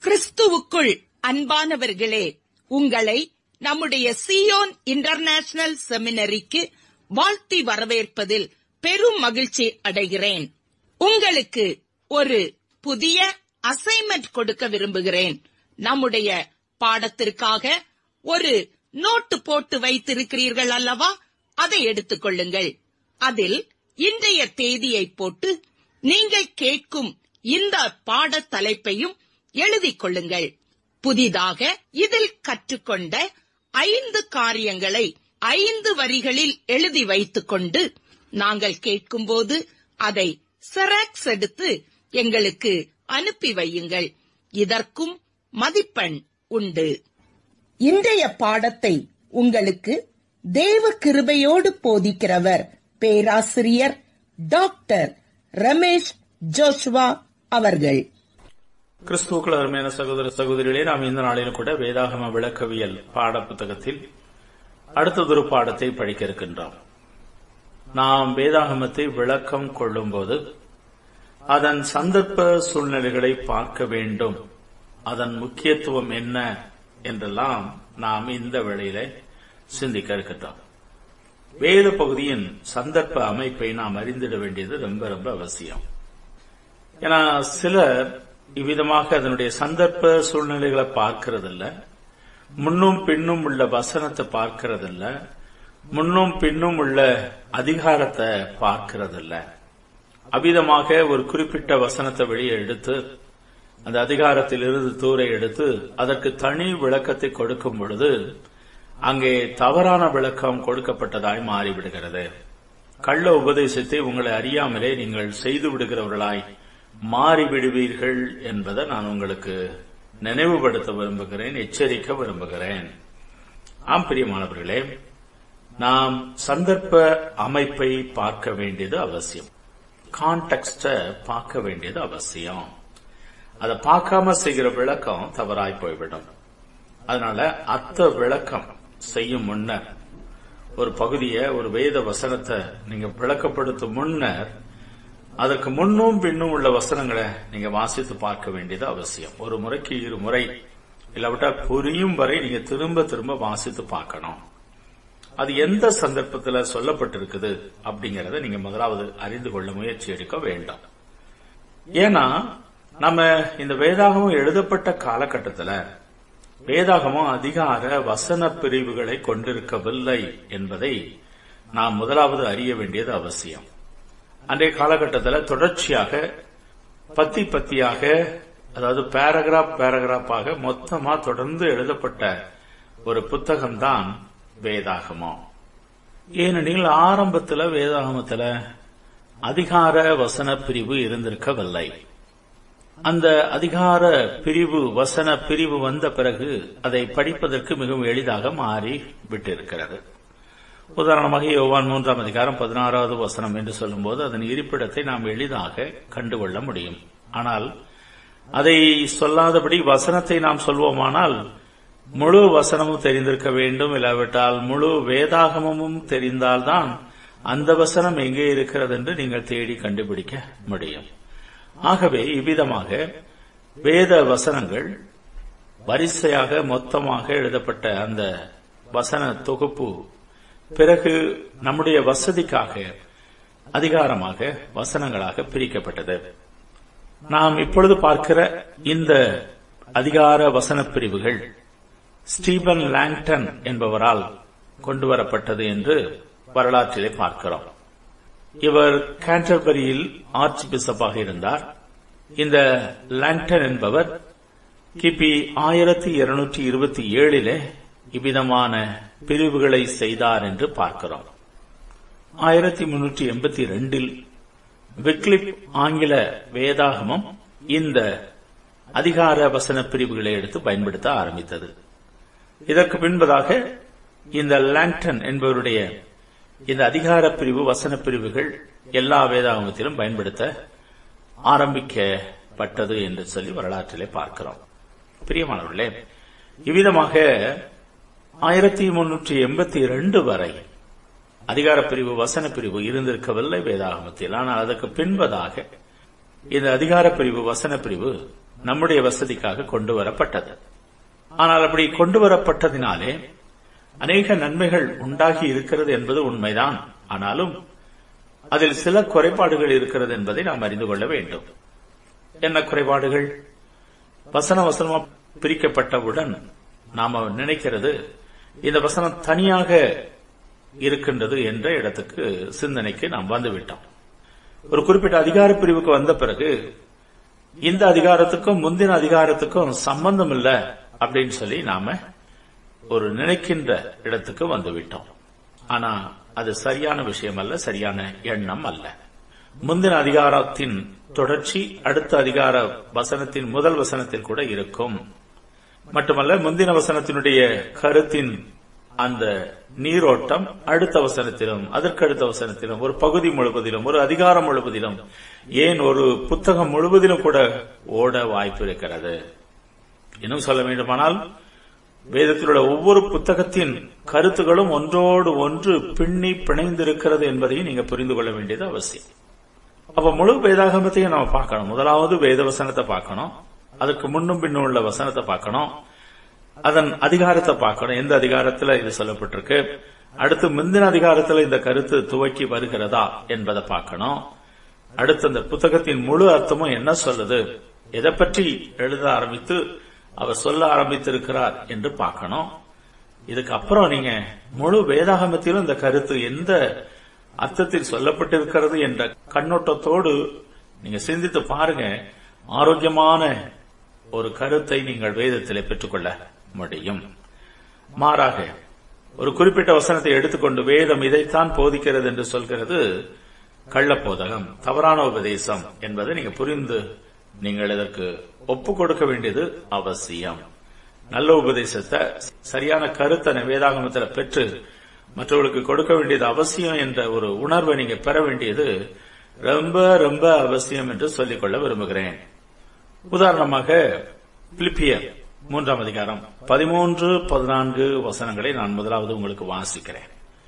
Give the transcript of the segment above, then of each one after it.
கிறிஸ்துவுக்குள் அன்பானவர்களே உங்களை நம்முடைய சியோன் இன்டர்நேஷனல் செமினரிக்கு வாழ்த்தி வரவேற்பதில் பெரும் மகிழ்ச்சி அடைகிறேன் உங்களுக்கு ஒரு புதிய அசைன்மெண்ட் கொடுக்க விரும்புகிறேன் நம்முடைய பாடத்திற்காக ஒரு நோட்டு போட்டு வைத்திருக்கிறீர்கள் அல்லவா அதை எடுத்துக் கொள்ளுங்கள் அதில் இன்றைய தேதியை போட்டு நீங்கள் கேட்கும் இந்த பாடத் தலைப்பையும் எழுதிக் கொள்ளுங்கள் புதிதாக இதில் கற்றுக்கொண்ட ஐந்து காரியங்களை ஐந்து வரிகளில் எழுதி வைத்துக் கொண்டு நாங்கள் கேட்கும்போது அதை செராக்ஸ் எடுத்து எங்களுக்கு அனுப்பி வையுங்கள் இதற்கும் மதிப்பெண் உண்டு இன்றைய பாடத்தை உங்களுக்கு தேவ கிருபையோடு போதிக்கிறவர் பேராசிரியர் டாக்டர் ரமேஷ் ஜோஷ்வா அவர்கள் கிறிஸ்துவுக்குள் அருமையான சகோதர சகோதரிகளே நாம் இந்த நாளிலும் கூட வேதாகம விளக்கவியல் பாட புத்தகத்தில் அடுத்ததொரு பாடத்தை படிக்க இருக்கின்றோம் நாம் வேதாகமத்தை விளக்கம் கொள்ளும்போது அதன் சந்தர்ப்ப சூழ்நிலைகளை பார்க்க வேண்டும் அதன் முக்கியத்துவம் என்ன என்றெல்லாம் நாம் இந்த வேளையில சிந்திக்க இருக்கின்றோம் வேத பகுதியின் சந்தர்ப்ப அமைப்பை நாம் அறிந்திட வேண்டியது ரொம்ப ரொம்ப அவசியம் ஏன்னா சிலர் இவ்விதமாக அதனுடைய சந்தர்ப்ப சூழ்நிலைகளை பார்க்கறதில்ல முன்னும் பின்னும் உள்ள வசனத்தை பார்க்கறதில்ல முன்னும் பின்னும் உள்ள அதிகாரத்தை பார்க்கறதில்ல அவ்விதமாக ஒரு குறிப்பிட்ட வசனத்தை வெளியே எடுத்து அந்த அதிகாரத்திலிருந்து தூரை எடுத்து அதற்கு தனி விளக்கத்தை கொடுக்கும் பொழுது அங்கே தவறான விளக்கம் கொடுக்கப்பட்டதாய் மாறிவிடுகிறது கள்ள உபதேசத்தை உங்களை அறியாமலே நீங்கள் செய்து விடுகிறவர்களாய் மாறிவிடுவீர்கள் என்பதை நான் உங்களுக்கு நினைவுபடுத்த விரும்புகிறேன் எச்சரிக்க விரும்புகிறேன் ஆம் பிரியமானவர்களே நாம் சந்தர்ப்ப அமைப்பை பார்க்க வேண்டியது அவசியம் கான்டெக்ட பார்க்க வேண்டியது அவசியம் அதை பார்க்காம செய்கிற விளக்கம் தவறாய் போய்விடும் அதனால அத்த விளக்கம் செய்யும் முன்னர் ஒரு பகுதியை ஒரு வேத வசனத்தை நீங்க விளக்கப்படுத்தும் முன்னர் அதற்கு முன்னும் பின்னும் உள்ள வசனங்களை நீங்க வாசித்து பார்க்க வேண்டியது அவசியம் ஒரு முறைக்கு இரு முறை இல்லாவிட்டா புரியும் வரை நீங்க திரும்ப திரும்ப வாசித்து பார்க்கணும் அது எந்த சந்தர்ப்பத்தில் சொல்லப்பட்டிருக்குது அப்படிங்கறத நீங்க முதலாவது அறிந்து கொள்ள முயற்சி எடுக்க வேண்டாம் ஏன்னா நம்ம இந்த வேதாகமம் எழுதப்பட்ட காலகட்டத்தில் வேதாகமம் அதிகார வசன பிரிவுகளை கொண்டிருக்கவில்லை என்பதை நாம் முதலாவது அறிய வேண்டியது அவசியம் அன்றைய காலகட்டத்தில் தொடர்ச்சியாக பத்தி பத்தியாக அதாவது பேராகிராப் பேராகிராப்பாக மொத்தமா தொடர்ந்து எழுதப்பட்ட ஒரு புத்தகம்தான் வேதாகமம் ஏனெனில் ஆரம்பத்தில் வேதாகமத்தில் அதிகார வசன பிரிவு இருந்திருக்கவில்லை அந்த அதிகார பிரிவு வசன பிரிவு வந்த பிறகு அதை படிப்பதற்கு மிகவும் எளிதாக மாறி விட்டிருக்கிறது உதாரணமாக யோவான் மூன்றாம் அதிகாரம் பதினாறாவது வசனம் என்று சொல்லும்போது அதன் இருப்பிடத்தை நாம் எளிதாக கண்டுகொள்ள முடியும் ஆனால் அதை சொல்லாதபடி வசனத்தை நாம் சொல்வோமானால் முழு வசனமும் தெரிந்திருக்க வேண்டும் இல்லாவிட்டால் முழு வேதாகமமும் தெரிந்தால்தான் அந்த வசனம் எங்கே இருக்கிறது என்று நீங்கள் தேடி கண்டுபிடிக்க முடியும் ஆகவே இவ்விதமாக வேத வசனங்கள் வரிசையாக மொத்தமாக எழுதப்பட்ட அந்த வசன தொகுப்பு பிறகு நம்முடைய வசதிக்காக அதிகாரமாக வசனங்களாக பிரிக்கப்பட்டது நாம் இப்பொழுது பார்க்கிற இந்த அதிகார வசன பிரிவுகள் ஸ்டீபன் லாங்டன் என்பவரால் கொண்டுவரப்பட்டது என்று வரலாற்றிலே பார்க்கிறோம் இவர் கேண்டர்பரியில் ஆர்ச் பிஷப்பாக இருந்தார் இந்த லாங்டன் என்பவர் கிபி ஆயிரத்தி இருநூற்றி இருபத்தி ஏழிலே இவ்விதமான பிரிவுகளை செய்தார் என்று பார்க்கிறோம் ஆயிரத்தி முன்னூற்றி எண்பத்தி ரெண்டில் விக்லிப் ஆங்கில வேதாகமம் இந்த அதிகார வசன பிரிவுகளை எடுத்து பயன்படுத்த ஆரம்பித்தது இதற்கு பின்பதாக இந்த லாங்டன் என்பவருடைய இந்த அதிகார பிரிவு வசன பிரிவுகள் எல்லா வேதாகமத்திலும் பயன்படுத்த ஆரம்பிக்கப்பட்டது என்று சொல்லி வரலாற்றிலே பார்க்கிறோம் பிரியமானவர்களே இவ்விதமாக ஆயிரத்தி முன்னூற்றி எண்பத்தி ரெண்டு வரை அதிகார பிரிவு வசன பிரிவு இருந்திருக்கவில்லை வேதாகமத்தில் ஆனால் அதற்கு பின்பதாக இந்த அதிகார பிரிவு வசன பிரிவு நம்முடைய வசதிக்காக கொண்டு வரப்பட்டது ஆனால் அப்படி கொண்டு வரப்பட்டதினாலே அநேக நன்மைகள் உண்டாகி இருக்கிறது என்பது உண்மைதான் ஆனாலும் அதில் சில குறைபாடுகள் இருக்கிறது என்பதை நாம் அறிந்து கொள்ள வேண்டும் என்ன குறைபாடுகள் வசன வசனமா பிரிக்கப்பட்டவுடன் நாம நினைக்கிறது இந்த வசனம் தனியாக இருக்கின்றது என்ற இடத்துக்கு சிந்தனைக்கு நாம் வந்துவிட்டோம் ஒரு குறிப்பிட்ட அதிகார பிரிவுக்கு வந்த பிறகு இந்த அதிகாரத்துக்கும் முந்தின அதிகாரத்துக்கும் சம்பந்தம் இல்ல அப்படின்னு சொல்லி நாம ஒரு நினைக்கின்ற இடத்துக்கு வந்துவிட்டோம் ஆனா அது சரியான விஷயம் அல்ல சரியான எண்ணம் அல்ல முந்தின அதிகாரத்தின் தொடர்ச்சி அடுத்த அதிகார வசனத்தின் முதல் வசனத்தில் கூட இருக்கும் மட்டுமல்ல முந்தின வசனத்தினுடைய கருத்தின் அந்த நீரோட்டம் அடுத்த வசனத்திலும் அதற்கடுத்த வசனத்திலும் ஒரு பகுதி முழுவதிலும் ஒரு அதிகாரம் முழுவதிலும் ஏன் ஒரு புத்தகம் முழுவதிலும் கூட ஓட வாய்ப்பு இருக்கிறது இன்னும் சொல்ல வேண்டுமானால் வேதத்தில் உள்ள ஒவ்வொரு புத்தகத்தின் கருத்துகளும் ஒன்றோடு ஒன்று பின்னி பிணைந்திருக்கிறது என்பதையும் நீங்க புரிந்து கொள்ள வேண்டியது அவசியம் அப்ப முழு வேதாகமத்தையும் நம்ம பார்க்கணும் முதலாவது வேத வசனத்தை பார்க்கணும் அதுக்கு முன்னும் பின்னும் உள்ள வசனத்தை பார்க்கணும் அதன் அதிகாரத்தை பார்க்கணும் எந்த அதிகாரத்துல இது சொல்லப்பட்டிருக்கு அடுத்து முந்தின அதிகாரத்துல இந்த கருத்து துவக்கி வருகிறதா என்பதை பார்க்கணும் அடுத்து அந்த புத்தகத்தின் முழு அர்த்தமும் என்ன சொல்லுது எதை பற்றி எழுத ஆரம்பித்து அவர் சொல்ல ஆரம்பித்திருக்கிறார் என்று பார்க்கணும் இதுக்கு அப்புறம் நீங்க முழு வேதாகமத்திலும் இந்த கருத்து எந்த அர்த்தத்தில் சொல்லப்பட்டிருக்கிறது என்ற கண்ணோட்டத்தோடு நீங்க சிந்தித்து பாருங்க ஆரோக்கியமான ஒரு கருத்தை நீங்கள் வேதத்திலே பெற்றுக்கொள்ள முடியும் மாறாக ஒரு குறிப்பிட்ட வசனத்தை எடுத்துக்கொண்டு வேதம் இதைத்தான் போதிக்கிறது என்று சொல்கிறது கள்ளப்போதகம் தவறான உபதேசம் என்பதை நீங்க புரிந்து நீங்கள் இதற்கு ஒப்பு கொடுக்க வேண்டியது அவசியம் நல்ல உபதேசத்தை சரியான கருத்தை வேதாகமத்தில் பெற்று மற்றவர்களுக்கு கொடுக்க வேண்டியது அவசியம் என்ற ஒரு உணர்வை நீங்க பெற வேண்டியது ரொம்ப ரொம்ப அவசியம் என்று சொல்லிக்கொள்ள விரும்புகிறேன் உதாரணமாக பிலிப்பியர் மூன்றாம் அதிகாரம் பதிமூன்று பதினான்கு வசனங்களை நான் முதலாவது உங்களுக்கு வாசிக்கிறேன்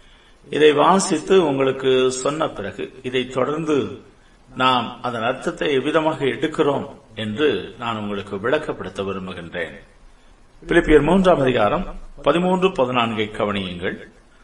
இதை வாசித்து உங்களுக்கு சொன்ன பிறகு இதை தொடர்ந்து நாம் அதன் அர்த்தத்தை எவ்விதமாக எடுக்கிறோம் என்று நான் உங்களுக்கு விளக்கப்படுத்த விரும்புகின்றேன் பிலிப்பியர் மூன்றாம் அதிகாரம் பதிமூன்று பதினான்கை கவனியுங்கள்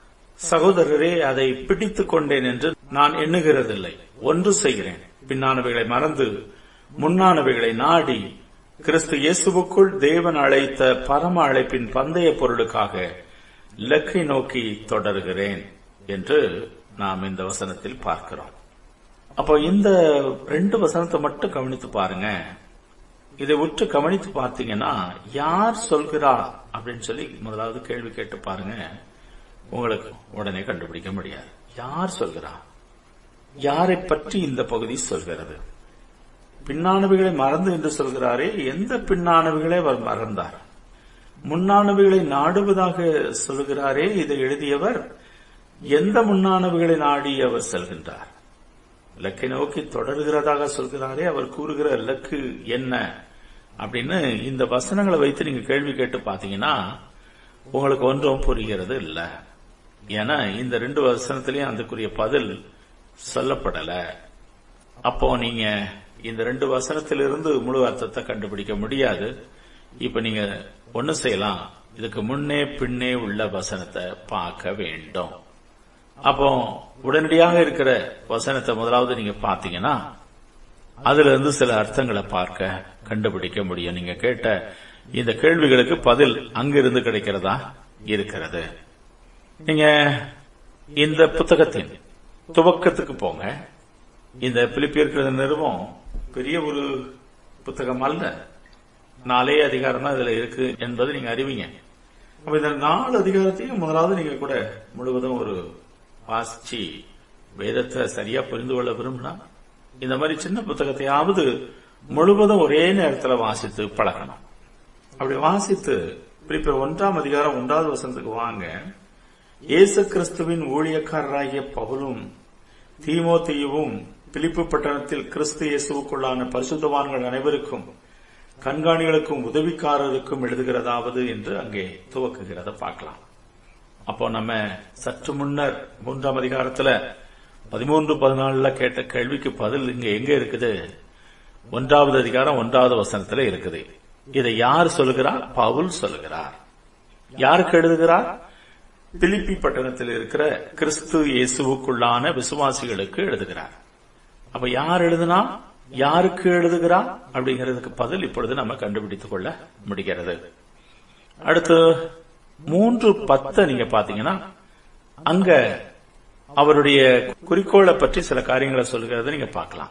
சகோதரரே அதை பிடித்துக் கொண்டேன் என்று நான் எண்ணுகிறதில்லை ஒன்று செய்கிறேன் பின்னானவைகளை மறந்து முன்னானவைகளை நாடி கிறிஸ்து இயேசுவுக்குள் தேவன் அழைத்த பரம அழைப்பின் பந்தய பொருளுக்காக இலக்கை நோக்கி தொடர்கிறேன் என்று நாம் இந்த வசனத்தில் பார்க்கிறோம் அப்போ இந்த ரெண்டு வசனத்தை மட்டும் கவனித்து பாருங்க இதை உற்று கவனித்து பார்த்தீங்கன்னா யார் சொல்கிறார் அப்படின்னு சொல்லி முதலாவது கேள்வி கேட்டு பாருங்க உங்களுக்கு உடனே கண்டுபிடிக்க முடியாது யார் சொல்கிறார் யாரை பற்றி இந்த பகுதி சொல்கிறது பின்னானவைகளை மறந்து என்று சொல்கிறாரே எந்த பின்னானவைகளை அவர் மறந்தார் முன்னானவைகளை நாடுவதாக சொல்கிறாரே இதை எழுதியவர் எந்த முன்னானவைகளை நாடி அவர் செல்கின்றார் இலக்கை நோக்கி தொடர்கிறதாக சொல்கிறாரே அவர் கூறுகிற இலக்கு என்ன அப்படின்னு இந்த வசனங்களை வைத்து நீங்க கேள்வி கேட்டு பாத்தீங்கன்னா உங்களுக்கு ஒன்றும் புரிகிறது இல்ல ஏன்னா இந்த ரெண்டு வசனத்திலையும் அதுக்குரிய பதில் சொல்லப்படல அப்போ நீங்க இந்த ரெண்டு வசனத்திலிருந்து முழு அர்த்தத்தை கண்டுபிடிக்க முடியாது இப்ப நீங்க ஒண்ணு செய்யலாம் இதுக்கு முன்னே பின்னே உள்ள வசனத்தை பார்க்க வேண்டும் அப்போ உடனடியாக இருக்கிற வசனத்தை முதலாவது நீங்க பாத்தீங்கன்னா அதுல இருந்து சில அர்த்தங்களை பார்க்க கண்டுபிடிக்க முடியும் நீங்க கேட்ட இந்த கேள்விகளுக்கு பதில் அங்கிருந்து கிடைக்கிறதா இருக்கிறது நீங்க இந்த புத்தகத்தின் துவக்கத்துக்கு போங்க இந்த பிலிப்பியர்கள் நிறுவம் பெரிய ஒரு புத்தகம் அல்ல நாலே அதிகாரம் தான் இதுல இருக்கு என்பது நீங்க அறிவீங்க அப்ப இந்த நாலு அதிகாரத்தையும் முதலாவது நீங்க கூட முழுவதும் ஒரு வாசிச்சு வேதத்தை சரியா புரிந்து கொள்ள விரும்பினா இந்த மாதிரி சின்ன புத்தகத்தையாவது முழுவதும் ஒரே நேரத்தில் வாசித்து பழகணும் அப்படி வாசித்து இப்ப ஒன்றாம் அதிகாரம் ஒன்றாவது வசனத்துக்கு வாங்க இயேசு கிறிஸ்துவின் ஊழியக்காரராகிய பவுலும் தீமோத்தேயுவும் பிலிப்பு பட்டணத்தில் கிறிஸ்து இயேசுவுக்குள்ளான பரிசுத்தவான்கள் அனைவருக்கும் கண்காணிகளுக்கும் உதவிக்காரருக்கும் எழுதுகிறதாவது என்று அங்கே துவக்குகிறத பார்க்கலாம் அப்போ நம்ம சற்று முன்னர் மூன்றாம் அதிகாரத்துல பதிமூன்று பதினாலுல கேட்ட கேள்விக்கு பதில் இங்க எங்க இருக்குது ஒன்றாவது அதிகாரம் ஒன்றாவது வசனத்துல இருக்குது இதை யார் சொல்லுகிறார் பவுல் சொல்லுகிறார் யாருக்கு எழுதுகிறார் பிலிப்பி பட்டணத்தில் இருக்கிற கிறிஸ்து இயேசுவுக்குள்ளான விசுவாசிகளுக்கு எழுதுகிறார் அப்ப யார் எழுதுனா யாருக்கு எழுதுகிறார் அப்படிங்கிறதுக்கு பதில் இப்பொழுது நம்ம கண்டுபிடித்துக் கொள்ள முடிகிறது அடுத்து மூன்று பத்தை நீங்க பாத்தீங்கன்னா அங்க அவருடைய குறிக்கோளை பற்றி சில காரியங்களை சொல்லுகிறத நீங்க பார்க்கலாம்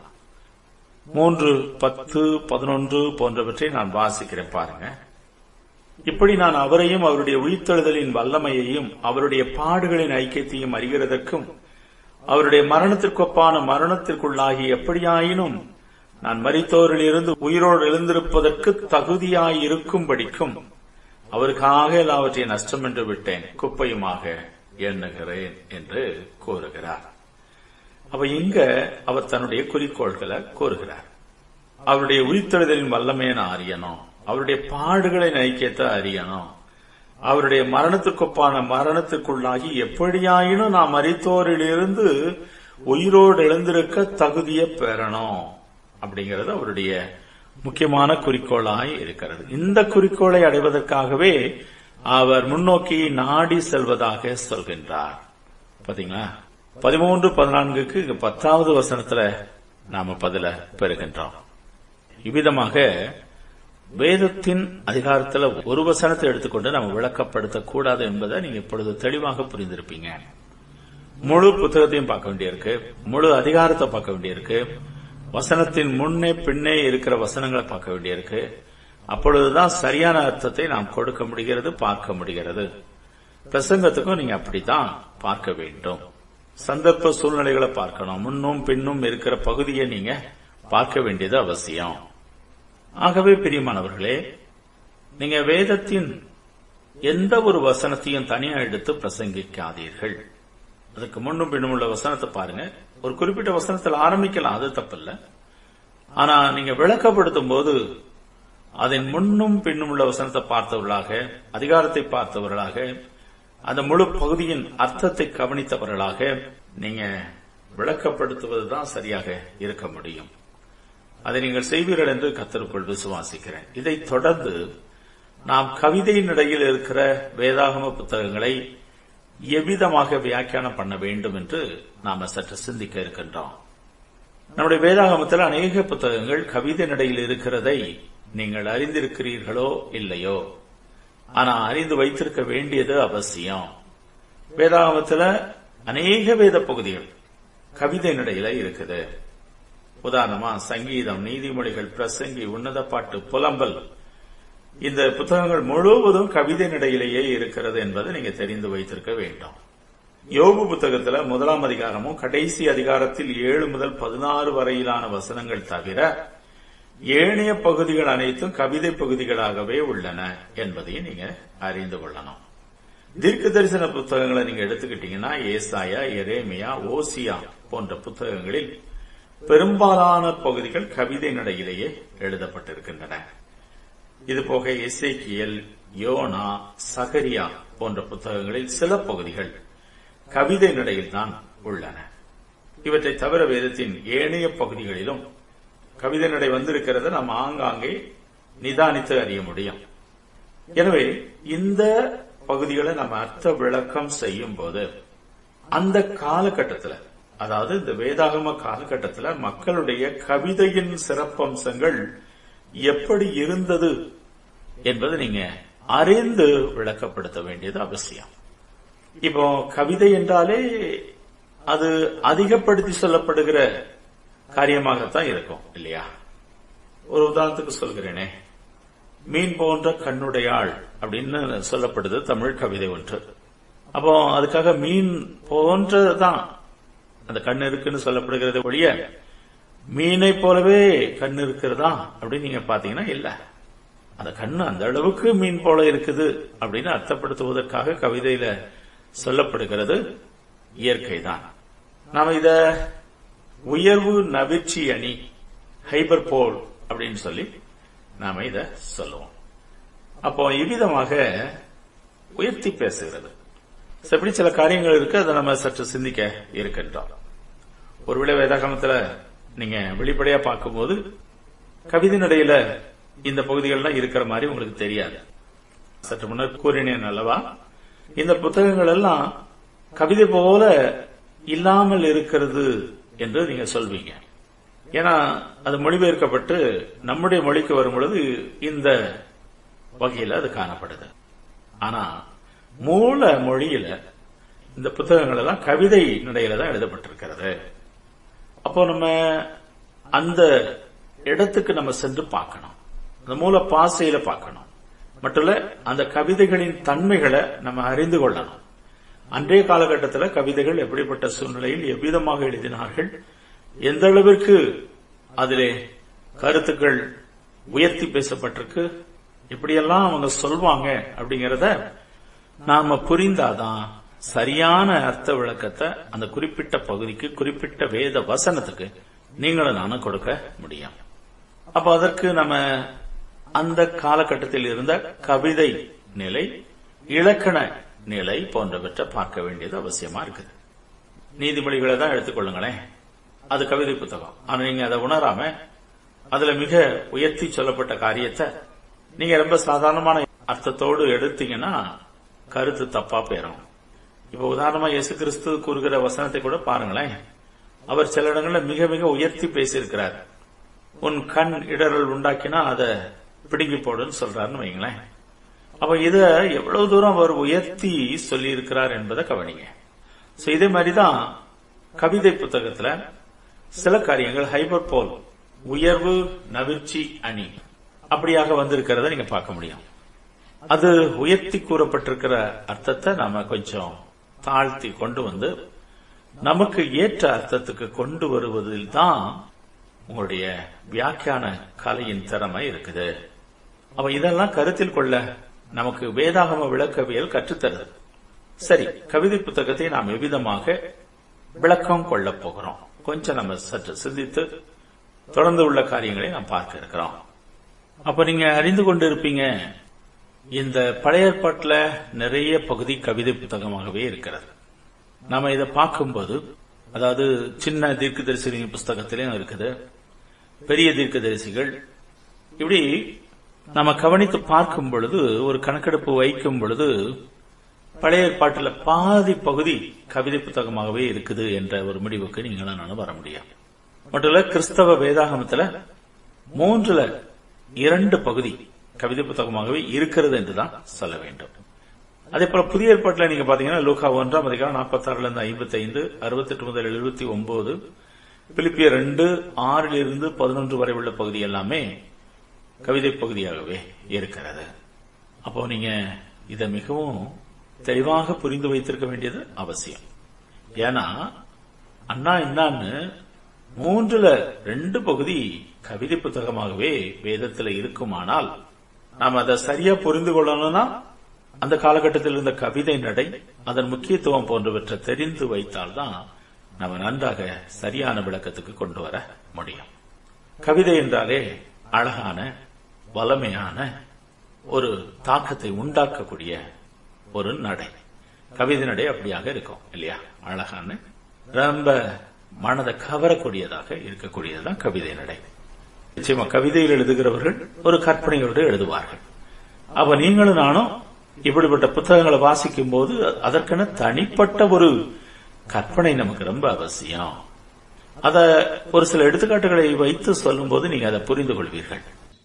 மூன்று பத்து பதினொன்று போன்றவற்றை நான் வாசிக்கிறேன் பாருங்க இப்படி நான் அவரையும் அவருடைய உயிர்த்தெழுதலின் வல்லமையையும் அவருடைய பாடுகளின் ஐக்கியத்தையும் அறிகிறதற்கும் அவருடைய மரணத்திற்கொப்பான மரணத்திற்குள்ளாகி எப்படியாயினும் நான் மரித்தோரிலிருந்து உயிரோடு எழுந்திருப்பதற்கு தகுதியாயிருக்கும்படிக்கும் அவருக்காக எல்லாவற்றையும் நஷ்டம் என்று விட்டேன் குப்பையுமாக எண்ணுகிறேன் என்று கூறுகிறார் அப்ப இங்க அவர் தன்னுடைய குறிக்கோள்களை கூறுகிறார் அவருடைய உயிர்த்தெழுதலின் வல்லமையை நான் அறியணும் அவருடைய பாடுகளின் ஐக்கியத்தை அறியணும் அவருடைய மரணத்துக்கொப்பான மரணத்துக்குள்ளாகி எப்படியாயினும் நாம் மறித்தோரிலிருந்து உயிரோடு எழுந்திருக்க தகுதியை பெறணும் அப்படிங்கிறது அவருடைய முக்கியமான குறிக்கோளாய் இருக்கிறது இந்த குறிக்கோளை அடைவதற்காகவே அவர் முன்னோக்கி நாடி செல்வதாக சொல்கின்றார் பாத்தீங்களா பதிமூன்று பதினான்குக்கு இங்க பத்தாவது வசனத்துல நாம பதில பெறுகின்றோம் இவ்விதமாக வேதத்தின் அதிகாரத்துல ஒரு வசனத்தை எடுத்துக்கொண்டு நம்ம விளக்கப்படுத்தக் கூடாது என்பதை நீங்க இப்பொழுது தெளிவாக புரிந்திருப்பீங்க முழு புத்தகத்தையும் பார்க்க வேண்டியிருக்கு முழு அதிகாரத்தை பார்க்க வேண்டியிருக்கு வசனத்தின் முன்னே பின்னே இருக்கிற வசனங்களை பார்க்க வேண்டியிருக்கு அப்பொழுதுதான் சரியான அர்த்தத்தை நாம் கொடுக்க முடிகிறது பார்க்க முடிகிறது பிரசங்கத்துக்கும் நீங்க அப்படித்தான் பார்க்க வேண்டும் சந்தர்ப்ப சூழ்நிலைகளை பார்க்கணும் முன்னும் பின்னும் இருக்கிற பகுதியை நீங்க பார்க்க வேண்டியது அவசியம் ஆகவே பிரியமானவர்களே நீங்க வேதத்தின் எந்த ஒரு வசனத்தையும் தனியா எடுத்து பிரசங்கிக்காதீர்கள் அதுக்கு முன்னும் பின்னும் உள்ள வசனத்தை பாருங்க ஒரு குறிப்பிட்ட வசனத்தில் ஆரம்பிக்கலாம் அது தப்பில்ல ஆனா நீங்க விளக்கப்படுத்தும் போது அதன் முன்னும் பின்னும் உள்ள வசனத்தை பார்த்தவர்களாக அதிகாரத்தை பார்த்தவர்களாக அந்த முழு பகுதியின் அர்த்தத்தை கவனித்தவர்களாக நீங்க விளக்கப்படுத்துவதுதான் சரியாக இருக்க முடியும் அதை நீங்கள் செய்வீர்கள் என்று கத்தருக்குள் விசுவாசிக்கிறேன் இதைத் தொடர்ந்து நாம் கவிதையின் இடையில் இருக்கிற வேதாகம புத்தகங்களை எவ்விதமாக வியாக்கியானம் பண்ண வேண்டும் என்று நாம சற்று சிந்திக்க இருக்கின்றோம் நம்முடைய வேதாகமத்தில் அநேக புத்தகங்கள் கவிதை நடையில் இருக்கிறதை நீங்கள் அறிந்திருக்கிறீர்களோ இல்லையோ ஆனா அறிந்து வைத்திருக்க வேண்டியது அவசியம் வேதாகமத்தில் அநேக வேத பகுதிகள் கவிதை நடையில இருக்குது உதாரணமா சங்கீதம் நீதிமொழிகள் பிரசங்கி உன்னத பாட்டு புலம்பல் இந்த புத்தகங்கள் முழுவதும் கவிதை நடையிலேயே இருக்கிறது என்பதை நீங்க தெரிந்து வைத்திருக்க வேண்டும் யோபு புத்தகத்துல முதலாம் அதிகாரமும் கடைசி அதிகாரத்தில் ஏழு முதல் பதினாறு வரையிலான வசனங்கள் தவிர ஏனைய பகுதிகள் அனைத்தும் கவிதை பகுதிகளாகவே உள்ளன என்பதையும் நீங்க அறிந்து கொள்ளணும் தீர்க்க தரிசன புத்தகங்களை நீங்க எடுத்துக்கிட்டீங்கன்னா ஏசாயா எரேமியா ஓசியா போன்ற புத்தகங்களில் பெரும்பாலான பகுதிகள் கவிதை நடையிலேயே எழுதப்பட்டிருக்கின்றன இதுபோக இசைக்கியல் யோனா சகரியா போன்ற புத்தகங்களில் சில பகுதிகள் கவிதை நடையில் தான் உள்ளன இவற்றை தவிர வேதத்தின் ஏனைய பகுதிகளிலும் கவிதை நடை வந்திருக்கிறத நாம் ஆங்காங்கே நிதானித்து அறிய முடியும் எனவே இந்த பகுதிகளை நம்ம அர்த்த விளக்கம் செய்யும் போது அந்த காலகட்டத்தில் அதாவது இந்த வேதாகம காலகட்டத்தில் மக்களுடைய கவிதையின் சிறப்பம்சங்கள் எப்படி இருந்தது என்பது நீங்க அறிந்து விளக்கப்படுத்த வேண்டியது அவசியம் இப்போ கவிதை என்றாலே அது அதிகப்படுத்தி சொல்லப்படுகிற காரியமாகத்தான் இருக்கும் இல்லையா ஒரு உதாரணத்துக்கு சொல்கிறேனே மீன் போன்ற கண்ணுடையாள் அப்படின்னு சொல்லப்படுது தமிழ் கவிதை ஒன்று அப்போ அதுக்காக மீன் போன்றதான் அந்த கண் இருக்குன்னு சொல்லப்படுகிறது ஒழிய மீனை போலவே கண் இருக்கிறதா அப்படின்னு நீங்க பாத்தீங்கன்னா இல்ல அந்த கண்ணு அந்த அளவுக்கு மீன் போல இருக்குது அப்படின்னு அர்த்தப்படுத்துவதற்காக கவிதையில சொல்லப்படுகிறது இயற்கை தான் நாம இத உயர்வு நவிர்ச்சி அணி ஹைபர் போல் அப்படின்னு சொல்லி நாம இத சொல்லுவோம் அப்போ இவ்விதமாக உயர்த்தி பேசுகிறது இப்படி சில காரியங்கள் இருக்கு அதை நம்ம சற்று சிந்திக்க இருக்கின்றோம் ஒருவேளை வேதாகமத்துல நீங்க வெளிப்படையா பார்க்கும்போது கவிதை நடையில இந்த பகுதிகள்லாம் இருக்கிற மாதிரி உங்களுக்கு தெரியாது சற்று முன்னர் கூறினேன் அல்லவா இந்த புத்தகங்கள் எல்லாம் கவிதை போல இல்லாமல் இருக்கிறது என்று நீங்க சொல்வீங்க ஏன்னா அது மொழிபெயர்க்கப்பட்டு நம்முடைய மொழிக்கு வரும் பொழுது இந்த வகையில் அது காணப்படுது ஆனா மூல மொழியில இந்த புத்தகங்கள் எல்லாம் கவிதை நடையில தான் எழுதப்பட்டிருக்கிறது அப்போ நம்ம அந்த இடத்துக்கு நம்ம சென்று பார்க்கணும் அந்த மூல பாசையில பார்க்கணும் மட்டும் அந்த கவிதைகளின் தன்மைகளை நம்ம அறிந்து கொள்ளணும் அன்றைய காலகட்டத்தில் கவிதைகள் எப்படிப்பட்ட சூழ்நிலையில் எவ்விதமாக எழுதினார்கள் எந்த அளவிற்கு அதிலே கருத்துக்கள் உயர்த்தி பேசப்பட்டிருக்கு இப்படியெல்லாம் அவங்க சொல்வாங்க அப்படிங்கறத நாம புரிந்தாதான் சரியான அர்த்த விளக்கத்தை அந்த குறிப்பிட்ட பகுதிக்கு குறிப்பிட்ட வேத வசனத்துக்கு நீங்களும் நானும் கொடுக்க முடியும் அப்ப அதற்கு நம்ம அந்த காலகட்டத்தில் இருந்த கவிதை நிலை இலக்கண நிலை போன்றவற்றை பார்க்க வேண்டியது அவசியமா இருக்குது நீதிமொழிகளை தான் எடுத்துக்கொள்ளுங்களேன் அது கவிதை புத்தகம் ஆனா நீங்க அதை உணராம அதுல மிக உயர்த்தி சொல்லப்பட்ட காரியத்தை நீங்க ரொம்ப சாதாரணமான அர்த்தத்தோடு எடுத்தீங்கன்னா கருத்து தப்பா போயிடும் இப்ப உதாரணமா இயேசு கிறிஸ்து கூறுகிற வசனத்தை கூட பாருங்களேன் அவர் சில இடங்கள்ல மிக மிக உயர்த்தி பேசியிருக்கிறார் உன் கண் இடரல் உண்டாக்கினா அதை பிடுங்கி போடுன்னு சொல்றாருன்னு வைங்களேன் அப்ப இத எவ்வளவு தூரம் அவர் உயர்த்தி சொல்லி இருக்கிறார் என்பதை கவனிங்க சோ இதே மாதிரிதான் கவிதை புத்தகத்துல சில காரியங்கள் ஹைபர் போல் உயர்வு நவிர்ச்சி அணி அப்படியாக வந்திருக்கிறத நீங்க பார்க்க முடியும் அது உயர்த்தி கூறப்பட்டிருக்கிற அர்த்தத்தை நாம கொஞ்சம் தாழ்த்தி கொண்டு வந்து நமக்கு ஏற்ற அர்த்தத்துக்கு கொண்டு வருவதில் தான் உங்களுடைய வியாக்கியான கலையின் திறமை இருக்குது அப்ப இதெல்லாம் கருத்தில் கொள்ள நமக்கு வேதாகம விளக்கவியல் கற்றுத்தருது சரி கவிதை புத்தகத்தை நாம் எவ்விதமாக விளக்கம் கொள்ளப் போகிறோம் கொஞ்சம் நம்ம சற்று சிந்தித்து தொடர்ந்து உள்ள காரியங்களை நாம் பார்க்க இருக்கிறோம் அப்ப நீங்க அறிந்து கொண்டு இருப்பீங்க இந்த பழைய ஏற்பாட்டுல நிறைய பகுதி கவிதை புத்தகமாகவே இருக்கிறது நாம இதை பார்க்கும்போது அதாவது சின்ன தீர்க்க தரிசி புஸ்தகத்திலையும் இருக்குது பெரிய தீர்க்க தரிசிகள் இப்படி நம்ம கவனித்து பார்க்கும் பொழுது ஒரு கணக்கெடுப்பு வைக்கும் பொழுது பழைய ஏற்பாட்டில் பாதி பகுதி கவிதை புத்தகமாகவே இருக்குது என்ற ஒரு முடிவுக்கு நீங்களும் நானும் வர முடியும் மட்டும் கிறிஸ்தவ வேதாகமத்துல மூன்றுல இரண்டு பகுதி கவிதை புத்தகமாகவே இருக்கிறது என்றுதான் சொல்ல வேண்டும் அதே போல புதிய ஏற்பாட்டில் நீங்க பாத்தீங்கன்னா லூகா ஒன்றாம் அதிகாரம் நாற்பத்தி ஆறுல இருந்து ஐம்பத்தி ஐந்து அறுபத்தி எட்டு முதல் எழுபத்தி ஒன்பது பிலிப்பிய ரெண்டு ஆறில் இருந்து பதினொன்று வரை உள்ள பகுதி எல்லாமே கவிதை பகுதியாகவே இருக்கிறது அப்போ நீங்க இதை மிகவும் தெளிவாக புரிந்து வைத்திருக்க வேண்டியது அவசியம் ஏன்னா அண்ணா என்னான்னு மூன்றுல ரெண்டு பகுதி கவிதை புத்தகமாகவே வேதத்தில் இருக்குமானால் நாம் அதை சரியா புரிந்து கொள்ளணும்னா அந்த காலகட்டத்தில் இருந்த கவிதை நடை அதன் முக்கியத்துவம் போன்றவற்றை தெரிந்து வைத்தால்தான் நம்ம நன்றாக சரியான விளக்கத்துக்கு கொண்டு வர முடியும் கவிதை என்றாலே அழகான வளமையான ஒரு தாக்கத்தை உண்டாக்கக்கூடிய ஒரு நடை கவிதை நடை அப்படியாக இருக்கும் இல்லையா அழகான ரொம்ப மனதை கவரக்கூடியதாக இருக்கக்கூடியதுதான் கவிதை நடை நிச்சயமா கவிதையில் எழுதுகிறவர்கள் ஒரு கற்பனையோடு எழுதுவார்கள் அப்ப நீங்களும் நானும் இப்படிப்பட்ட புத்தகங்களை வாசிக்கும் போது அதற்கென தனிப்பட்ட ஒரு கற்பனை நமக்கு ரொம்ப அவசியம் அத ஒரு சில எடுத்துக்காட்டுகளை வைத்து சொல்லும் போது நீங்க அதை புரிந்து கொள்வீர்கள்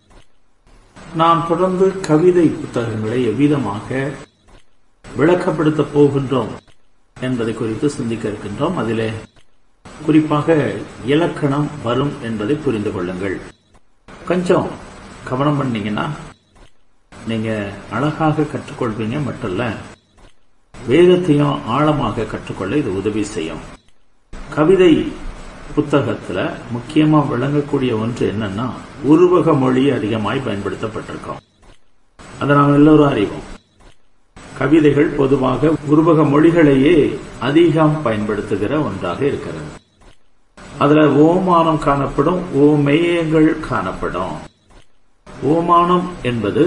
நாம் தொடர்ந்து கவிதை புத்தகங்களை எவ்விதமாக விளக்கப்படுத்த போகின்றோம் என்பதை குறித்து சிந்திக்க இருக்கின்றோம் அதிலே குறிப்பாக இலக்கணம் வரும் என்பதை புரிந்து கொள்ளுங்கள் கொஞ்சம் கவனம் பண்ணீங்கன்னா நீங்க அழகாக கற்றுக்கொள்வீங்க மட்டும் இல்ல வேதத்தையும் ஆழமாக கற்றுக்கொள்ள இது உதவி செய்யும் கவிதை புத்தகத்துல முக்கியமா விளங்கக்கூடிய ஒன்று என்னன்னா உருவக மொழி அதிகமாய் பயன்படுத்தப்பட்டிருக்கோம் அதை நாம் எல்லோரும் அறிவோம் கவிதைகள் பொதுவாக உருவக மொழிகளையே அதிகம் பயன்படுத்துகிற ஒன்றாக இருக்கிறது அதுல ஓமானம் காணப்படும் ஓமேயங்கள் காணப்படும் ஓமானம் என்பது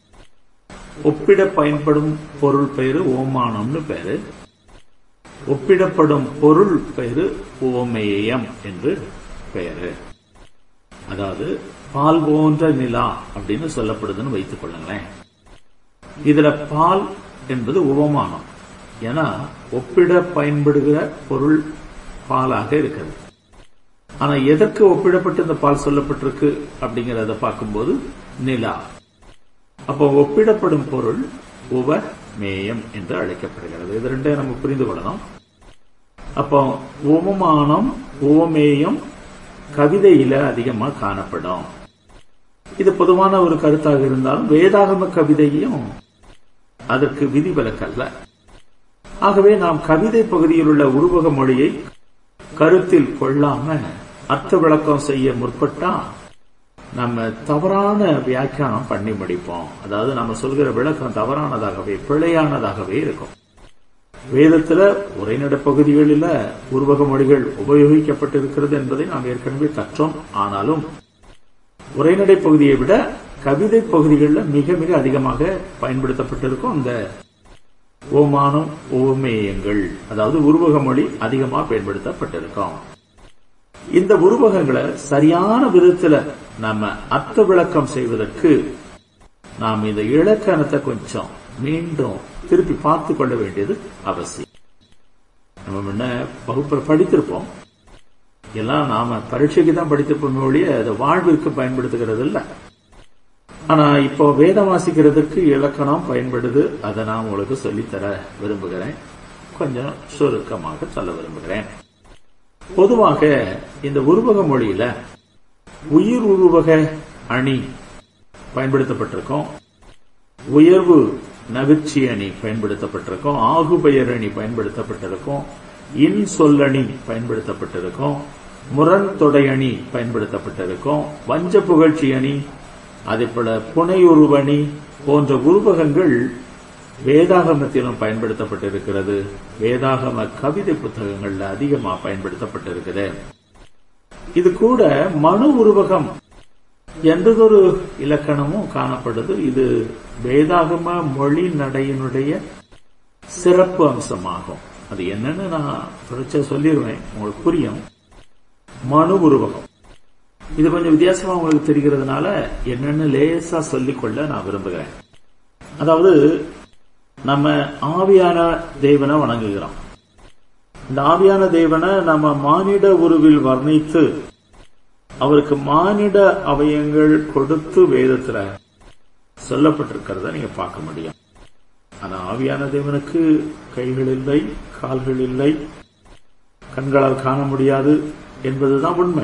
ஒப்பிட பயன்படும் பொருள் பெயரு ஓமானம்னு பேரு ஒப்பிடப்படும் பொருள் பெயரு ஓமேயம் என்று பெயரு அதாவது பால் போன்ற நிலா அப்படின்னு சொல்லப்படுதுன்னு வைத்துக் கொள்ளுங்களேன் இதுல பால் என்பது உபமானம் ஏன்னா ஒப்பிட பயன்படுகிற பொருள் பாலாக இருக்கிறது ஆனா எதற்கு ஒப்பிடப்பட்டு இந்த பால் சொல்லப்பட்டிருக்கு அப்படிங்கறத பார்க்கும்போது நிலா அப்போ ஒப்பிடப்படும் பொருள் உப மேயம் என்று அழைக்கப்படுகிறது இது ரெண்டையும் நம்ம புரிந்து கொள்ளணும் அப்போ உபமானம் உவமேயம் கவிதையில அதிகமா காணப்படும் இது பொதுவான ஒரு கருத்தாக இருந்தாலும் வேதாகம கவிதையும் அதற்கு விதிவிலக்கல்ல ஆகவே நாம் கவிதை பகுதியில் உள்ள உருவக மொழியை கருத்தில் கொள்ளாம அர்த்த விளக்கம் செய்ய முற்பட்டா நம்ம தவறான வியாக்கியானம் பண்ணி முடிப்போம் அதாவது நம்ம சொல்கிற விளக்கம் தவறானதாகவே பிழையானதாகவே இருக்கும் வேதத்துல உரைநட பகுதிகளில உருவக மொழிகள் உபயோகிக்கப்பட்டிருக்கிறது என்பதை நாம் ஏற்கனவே கற்றோம் ஆனாலும் உரைநடை பகுதியை விட கவிதை பகுதிகளில் மிக மிக அதிகமாக பயன்படுத்தப்பட்டிருக்கும் இந்த ஓமானம் ஓமேயங்கள் அதாவது உருவக மொழி அதிகமாக பயன்படுத்தப்பட்டிருக்கும் இந்த உருவகங்களை சரியான விதத்துல நம்ம அர்த்த விளக்கம் செய்வதற்கு நாம் இந்த இலக்கணத்தை கொஞ்சம் மீண்டும் திருப்பி பார்த்து கொள்ள வேண்டியது அவசியம் நம்ம முன்ன வகுப்புல படித்திருப்போம் எல்லாம் நாம பரீட்சைக்கு தான் படித்திருப்போமே ஒழிய அதை வாழ்விற்கு பயன்படுத்துகிறது இல்ல ஆனா இப்போ வேதம் வாசிக்கிறதுக்கு இலக்கணம் பயன்படுது அதை நான் உங்களுக்கு சொல்லித்தர விரும்புகிறேன் கொஞ்சம் சுருக்கமாக சொல்ல விரும்புகிறேன் பொதுவாக இந்த உருவக மொழியில உயிர் உருவக அணி பயன்படுத்தப்பட்டிருக்கும் உயர்வு நவிர்ச்சி அணி பயன்படுத்தப்பட்டிருக்கும் ஆகுபெயர் அணி பயன்படுத்தப்பட்டிருக்கும் இன் சொல்லணி பயன்படுத்தப்பட்டிருக்கும் முரண் தொடை அணி பயன்படுத்தப்பட்டிருக்கும் வஞ்ச புகழ்ச்சி அணி அதே போல புனையுருவணி போன்ற உருவகங்கள் வேதாகமத்திலும் பயன்படுத்தப்பட்டிருக்கிறது வேதாகம கவிதை புத்தகங்கள்ல அதிகமா பயன்படுத்தப்பட்டிருக்குது இது கூட மனு உருவகம் என்றதொரு இலக்கணமும் காணப்படுது இது வேதாகம மொழி நடையினுடைய சிறப்பு அம்சமாகும் அது என்னன்னு நான் தொடர்ச்சியா சொல்லிடுவேன் உங்களுக்கு புரியும் மனு உருவகம் இது கொஞ்சம் வித்தியாசமா உங்களுக்கு தெரிகிறதுனால என்னன்னு லேசா சொல்லிக்கொள்ள நான் விரும்புகிறேன் அதாவது நம்ம ஆவியான தேவனை வணங்குகிறோம் இந்த ஆவியான தேவனை நம்ம மானிட உருவில் வர்ணித்து அவருக்கு மானிட அவயங்கள் கொடுத்து வேதத்துல சொல்லப்பட்டிருக்கிறத நீங்க பார்க்க முடியும் ஆனா ஆவியான தேவனுக்கு கைகள் இல்லை கால்கள் இல்லை கண்களால் காண முடியாது என்பதுதான் உண்மை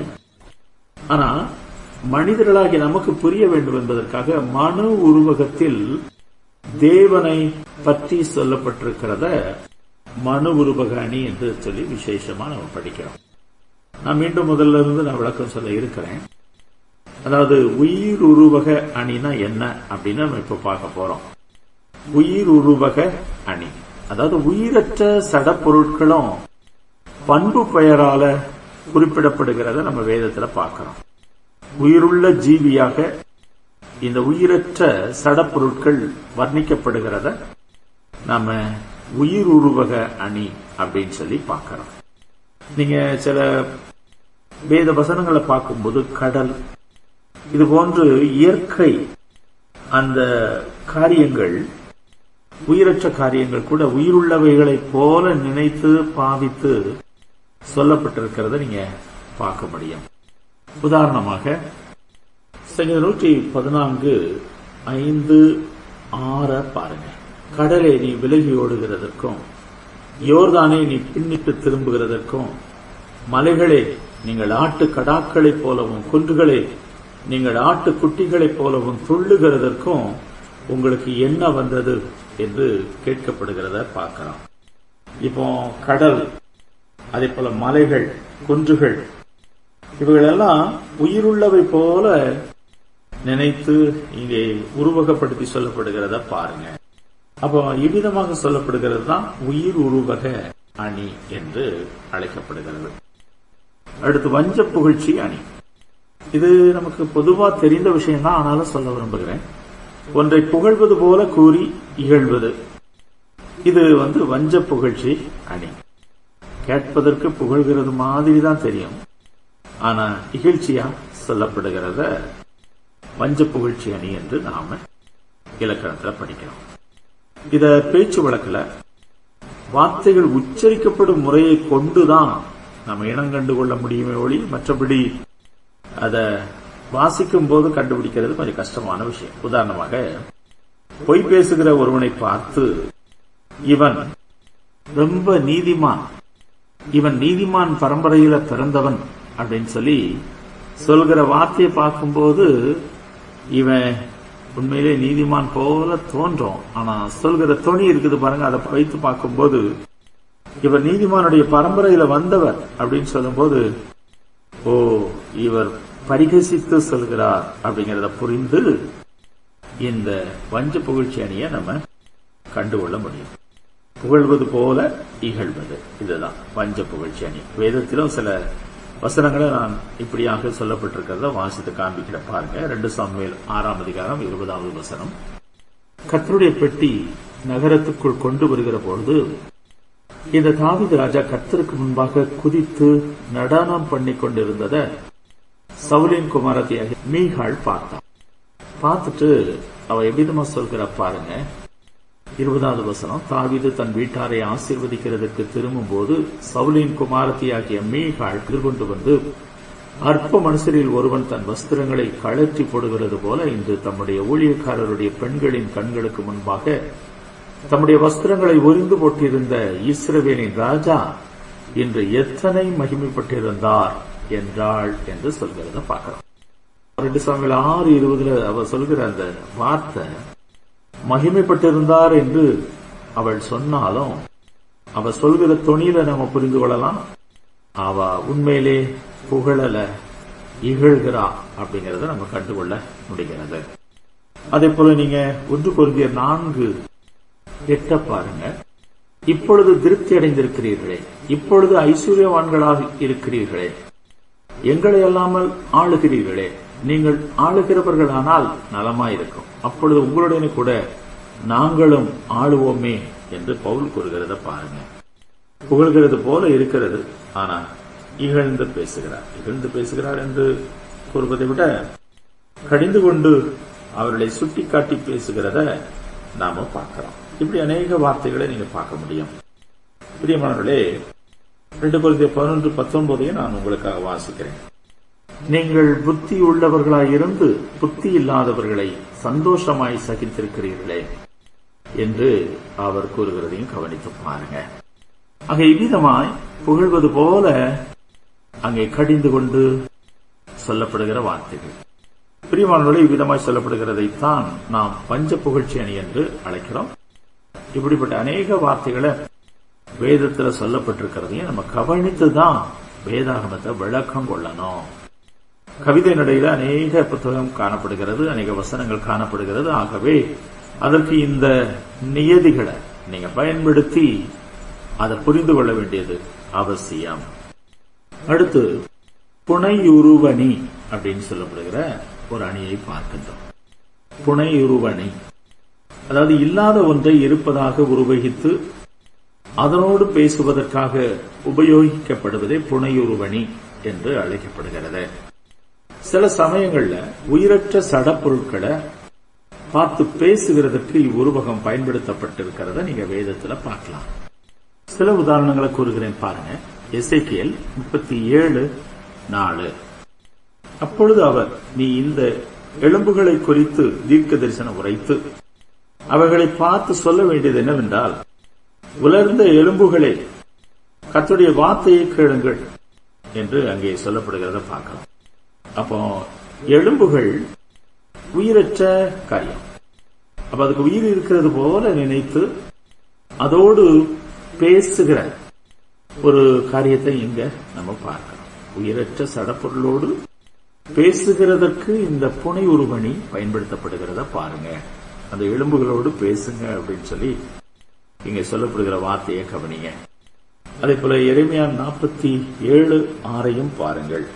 ஆனா மனிதர்களாகிய நமக்கு புரிய வேண்டும் என்பதற்காக மனு உருவகத்தில் தேவனை பற்றி சொல்லப்பட்டிருக்கிறத மனு உருவக அணி என்று சொல்லி விசேஷமா நம்ம படிக்கிறோம் நான் மீண்டும் முதல்ல இருந்து நான் விளக்கம் சொல்ல இருக்கிறேன் அதாவது உயிர் உருவக அணினா என்ன அப்படின்னு நம்ம இப்ப பார்க்க போறோம் உயிர் உருவக அணி அதாவது உயிரற்ற சடப்பொருட்களும் பண்பு பெயரால குறிப்பிடப்படுகிறத நம்ம வேதத்துல பார்க்கிறோம் உயிருள்ள ஜீவியாக இந்த உயிரற்ற சடப்பொருட்கள் வர்ணிக்கப்படுகிறத நாம உயிர் உருவக அணி அப்படின்னு சொல்லி பார்க்கிறோம் நீங்க சில வேத வசனங்களை பார்க்கும்போது கடல் இது போன்று இயற்கை அந்த காரியங்கள் உயிரற்ற காரியங்கள் கூட உயிருள்ளவைகளைப் போல நினைத்து பாவித்து சொல்லப்பட்டிருக்கிறத நீங்க பார்க்க முடியும் உதாரணமாக சங்க நூற்றி பதினான்கு ஐந்து ஆற பாருங்க கடலை நீ விலகி ஓடுகிறதற்கும் யோர்தானை நீ பின்னிட்டு திரும்புகிறதற்கும் மலைகளே நீங்கள் ஆட்டு கடாக்களைப் போலவும் குன்றுகளே நீங்கள் ஆட்டு குட்டிகளைப் போலவும் துள்ளுகிறதற்கும் உங்களுக்கு என்ன வந்தது என்று கேட்கப்படுகிறத பார்க்கலாம் இப்போ கடல் அதே போல மலைகள் குன்றுகள் இவைகளெல்லாம் உயிருள்ளவை போல நினைத்து இங்கே உருவகப்படுத்தி சொல்லப்படுகிறத பாருங்க அப்போ இவ்விதமாக சொல்லப்படுகிறது தான் உயிர் உருவக அணி என்று அழைக்கப்படுகிறது அடுத்து வஞ்ச புகழ்ச்சி அணி இது நமக்கு பொதுவா தெரிந்த விஷயம் தான் ஆனாலும் சொல்ல விரும்புகிறேன் ஒன்றை புகழ்வது போல கூறி இகழ்வது இது வந்து வஞ்ச புகழ்ச்சி அணி கேட்பதற்கு புகழ்கிறது மாதிரி தான் தெரியும் ஆனா இகழ்ச்சியா சொல்லப்படுகிறத வஞ்ச புகழ்ச்சி அணி என்று நாம இலக்கணத்துல படிக்கிறோம் இத பேச்சு வழக்குல வார்த்தைகள் உச்சரிக்கப்படும் முறையை கொண்டுதான் நம்ம இனம் கண்டு கொள்ள முடியுமே ஒளி மற்றபடி அத வாசிக்கும் போது கண்டுபிடிக்கிறது கொஞ்சம் கஷ்டமான விஷயம் உதாரணமாக பொய் பேசுகிற ஒருவனை பார்த்து இவன் ரொம்ப நீதிமான் இவன் நீதிமான் பரம்பரையில பிறந்தவன் அப்படின்னு சொல்லி சொல்கிற வார்த்தையை பார்க்கும்போது இவன் உண்மையிலே நீதிமான் போல தோன்றும் ஆனா சொல்கிற துணி இருக்குது பாருங்க அதை வைத்து பார்க்கும்போது இவர் நீதிமானுடைய பரம்பரையில வந்தவர் அப்படின்னு சொல்லும்போது ஓ இவர் பரிகசித்து சொல்கிறார் அப்படிங்கறத புரிந்து இந்த வஞ்ச புகழ்ச்சி அணியை நம்ம கண்டுகொள்ள முடியும் புகழ்வது போல இகழ்வது இதுதான் வஞ்ச புகழ்ச்சி அணி வேதத்திலும் சில வசனங்களை நான் இப்படியாக சொல்லப்பட்டிருக்கிறத வாசித்து காண்பிக்கிற பாருங்க ரெண்டு சாமுவேல் ஆறாம் அதிகாரம் இருபதாவது வசனம் கர்த்தருடைய பெட்டி நகரத்துக்குள் கொண்டு வருகிற பொழுது இந்த தாவீது ராஜா கர்த்தருக்கு முன்பாக குதித்து நடனம் பண்ணி கொண்டிருந்தத சவுலின் குமாரத்தியாக மீகாள் பார்த்தான் பார்த்துட்டு அவ எவ்விதமா சொல்கிற பாருங்க இருபதாவது வசனம் தாவீது தன் வீட்டாரை ஆசீர்வதிக்கிறதுக்கு திரும்பும் போது சவுலின் குமாரத்தியாகிய மீகாள் எதிர்கொண்டு வந்து அற்ப மனுஷரில் ஒருவன் தன் வஸ்திரங்களை கழற்றி போடுகிறது போல இன்று தம்முடைய ஊழியக்காரருடைய பெண்களின் கண்களுக்கு முன்பாக தம்முடைய வஸ்திரங்களை ஒரிந்து போட்டிருந்த இஸ்ரவேலின் ராஜா இன்று எத்தனை மகிமைப்பட்டிருந்தார் என்றாள் என்று சொல்கிறத பார்க்கிறோம் ரெண்டு சாமியில் ஆறு இருபதுல அவ சொல்கிற அந்த வார்த்தை மகிமைப்பட்டிருந்தார் என்று அவள் சொன்னாலும் அவ சொல்கிற தொனியில நம்ம புரிந்து கொள்ளலாம் அவ உண்மையிலே புகழல இகழ்கிறா அப்படிங்கறத நம்ம கண்டுகொள்ள முடிகிறது அதே போல நீங்க ஒன்று பொருந்திய நான்கு எட்ட பாருங்க இப்பொழுது திருப்தி அடைந்திருக்கிறீர்களே இப்பொழுது ஐஸ்வர்யவான்களாக இருக்கிறீர்களே எங்களை அல்லாமல் ஆளுகிறீர்களே நீங்கள் ஆளுகிறவர்களானால் நலமாயிருக்கும் அப்பொழுது உங்களுடைய கூட நாங்களும் ஆளுவோமே என்று பவுல் கூறுகிறத பாருங்க புகழ்கிறது போல இருக்கிறது ஆனா இகழ்ந்து பேசுகிறார் இகழ்ந்து பேசுகிறார் என்று கூறுவதை விட கடிந்து கொண்டு அவர்களை சுட்டிக்காட்டி பேசுகிறத நாம பார்க்கிறோம் இப்படி அநேக வார்த்தைகளை நீங்க பார்க்க முடியும் பிரியமானவர்களே ரெண்டு குழந்தை பதினொன்று பத்தொன்பதையும் நான் உங்களுக்காக வாசிக்கிறேன் நீங்கள் புத்தி உள்ளவர்களாய் இருந்து புத்தி இல்லாதவர்களை சந்தோஷமாய் சகித்திருக்கிறீர்களே என்று அவர் கூறுகிறதையும் கவனித்து பாருங்க ஆக இவ்விதமாய் புகழ்வது போல அங்கே கடிந்து கொண்டு சொல்லப்படுகிற வார்த்தைகள் பிரியமானவர்களே இவ்விதமாய் சொல்லப்படுகிறதைத்தான் நாம் பஞ்ச புகழ்ச்சி அணி என்று அழைக்கிறோம் இப்படிப்பட்ட அநேக வார்த்தைகளை வேதத்துல சொல்லப்பட்டிருக்கிறதையும் நம்ம கவனித்துதான் வேதாகமத்தை விளக்கம் கொள்ளணும் கவிதை நடையில அநேக புத்தகம் காணப்படுகிறது அநேக வசனங்கள் காணப்படுகிறது ஆகவே அதற்கு இந்த நியதிகளை நீங்க பயன்படுத்தி அதை புரிந்து கொள்ள வேண்டியது அவசியம் அடுத்து புனையுருவணி அப்படின்னு சொல்லப்படுகிற ஒரு அணியை பார்க்கின்றோம் புனையுருவணி அதாவது இல்லாத ஒன்றை இருப்பதாக உருவகித்து அதனோடு பேசுவதற்காக உபயோகிக்கப்படுவதே புனையுருவணி என்று அழைக்கப்படுகிறது சில சமயங்கள்ல உயிரற்ற சடப்பொருட்களை பார்த்து பேசுகிறதற்கு இவ்வுருவகம் பயன்படுத்தப்பட்டிருக்கிறத நீங்க வேதத்துல பார்க்கலாம் சில உதாரணங்களை கூறுகிறேன் பாருங்க எசைக்கியல் முப்பத்தி ஏழு நாலு அப்பொழுது அவர் நீ இந்த எலும்புகளை குறித்து தீர்க்க தரிசனம் உரைத்து அவைகளை பார்த்து சொல்ல வேண்டியது என்னவென்றால் உலர்ந்த எலும்புகளே கத்துடைய வார்த்தையை கேளுங்கள் என்று அங்கே சொல்லப்படுகிறத பார்க்கலாம் அப்போ எலும்புகள் உயிரற்ற காரியம் அப்ப அதுக்கு உயிர் இருக்கிறது போல நினைத்து அதோடு பேசுகிற ஒரு காரியத்தை இங்க நம்ம பார்க்கிறோம் உயிரற்ற சடப்பொருளோடு பேசுகிறதற்கு இந்த புனை உருவணி பயன்படுத்தப்படுகிறத பாருங்க அந்த எலும்புகளோடு பேசுங்க அப்படின்னு சொல்லி இங்க சொல்லப்படுகிற வார்த்தையை கவனிங்க அதே போல எளிமையா நாற்பத்தி ஏழு ஆறையும் பாருங்கள்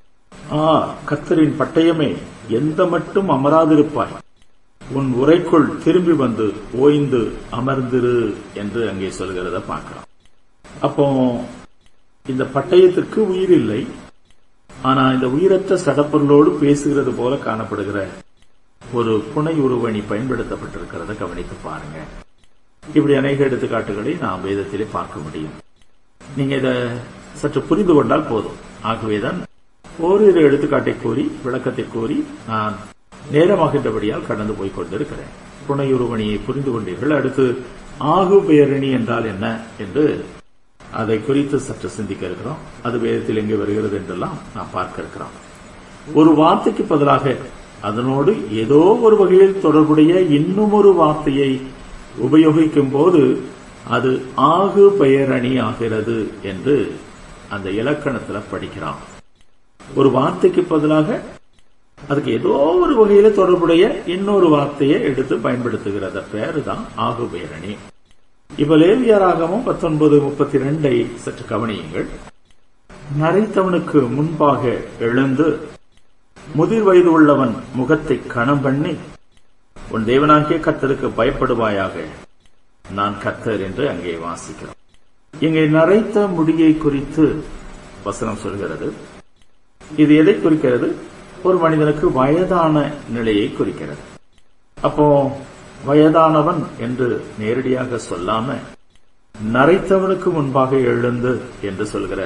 ஆ கத்தரின் பட்டயமே எந்த மட்டும் அமராதிருப்பாய் உன் உரைக்குள் திரும்பி வந்து ஓய்ந்து அமர்ந்திரு என்று அங்கே சொல்கிறத பார்க்கிறோம் அப்போ இந்த பட்டயத்திற்கு உயிர் இல்லை ஆனா இந்த உயிரற்ற சடப்பொருளோடு பேசுகிறது போல காணப்படுகிற ஒரு புனை உருவணி பயன்படுத்தப்பட்டிருக்கிறத கவனித்து பாருங்க இப்படி அநேக எடுத்துக்காட்டுகளை நாம் வேதத்திலே பார்க்க முடியும் நீங்க இத சற்று புரிந்து கொண்டால் போதும் ஆகவேதான் ஓரிரு எடுத்துக்காட்டை கூறி விளக்கத்தை கூறி நான் நேரமாகின்றபடியால் கடந்து போய் கொண்டிருக்கிறேன் புனையுருவணியை புரிந்து கொண்டீர்கள் அடுத்து ஆகு பேரணி என்றால் என்ன என்று அதை குறித்து சற்று சிந்திக்க இருக்கிறோம் அது வேதத்தில் எங்கே வருகிறது என்றெல்லாம் நாம் பார்க்க இருக்கிறோம் ஒரு வார்த்தைக்கு பதிலாக அதனோடு ஏதோ ஒரு வகையில் தொடர்புடைய இன்னும் ஒரு வார்த்தையை உபயோகிக்கும் போது அது ஆகு பெயரணி ஆகிறது என்று அந்த இலக்கணத்துல படிக்கிறோம் ஒரு வார்த்தைக்கு பதிலாக அதுக்கு ஏதோ ஒரு வகையில தொடர்புடைய இன்னொரு வார்த்தையை எடுத்து பயன்படுத்துகிறத பேரு தான் ஆகு பேரணி இப்ப லேவியராகமும் பத்தொன்பது முப்பத்தி ரெண்டை சற்று கவனியுங்கள் நரைத்தவனுக்கு முன்பாக எழுந்து முதிர் வயது உள்ளவன் முகத்தை கணம் பண்ணி உன் தேவனாகிய கத்தருக்கு பயப்படுவாயாக நான் கத்தர் என்று அங்கே வாசிக்கிறோம் இங்கே நரைத்த முடியை குறித்து வசனம் சொல்கிறது இது எதை குறிக்கிறது ஒரு மனிதனுக்கு வயதான நிலையை குறிக்கிறது அப்போ வயதானவன் என்று நேரடியாக சொல்லாம நரைத்தவனுக்கு முன்பாக எழுந்து என்று சொல்கிற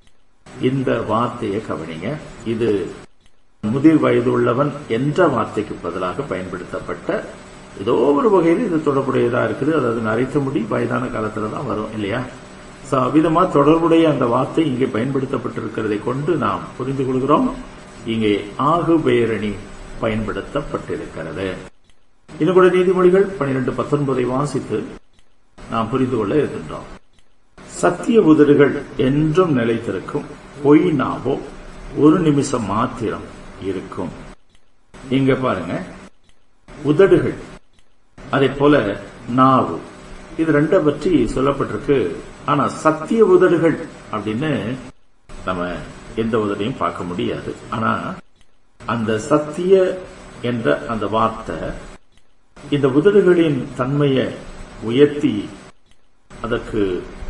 இந்த வார்த்தையை கவனிங்க இது முதிர் வயது உள்ளவன் என்ற வார்த்தைக்கு பதிலாக பயன்படுத்தப்பட்ட ஏதோ ஒரு வகையில் இது தொடர்புடையதா இருக்குது அதாவது நரைத்த முடி வயதான காலத்துல தான் வரும் இல்லையா சோ அவ்விதமா தொடர்புடைய அந்த வார்த்தை இங்கே பயன்படுத்தப்பட்டிருக்கிறதை கொண்டு நாம் புரிந்து கொள்கிறோம் இங்கே ஆகு பேரணி பயன்படுத்தப்பட்டிருக்கிறது இன்னும் கூட நீதிமொழிகள் பனிரெண்டு பத்தொன்பதை வாசித்து நாம் புரிந்து கொள்ள இருக்கின்றோம் சத்திய உதடுகள் என்றும் நிலைத்திருக்கும் பொய் நாவோ ஒரு நிமிஷம் மாத்திரம் இருக்கும் இங்க பாருங்க உதடுகள் அதே போல நாவு இது ரெண்ட பற்றி சொல்லப்பட்டிருக்கு ஆனா சத்திய உதடுகள் அப்படின்னு நம்ம எந்த உதடையும் பார்க்க முடியாது ஆனா அந்த சத்திய என்ற அந்த வார்த்தை இந்த உதடுகளின் தன்மையை உயர்த்தி அதற்கு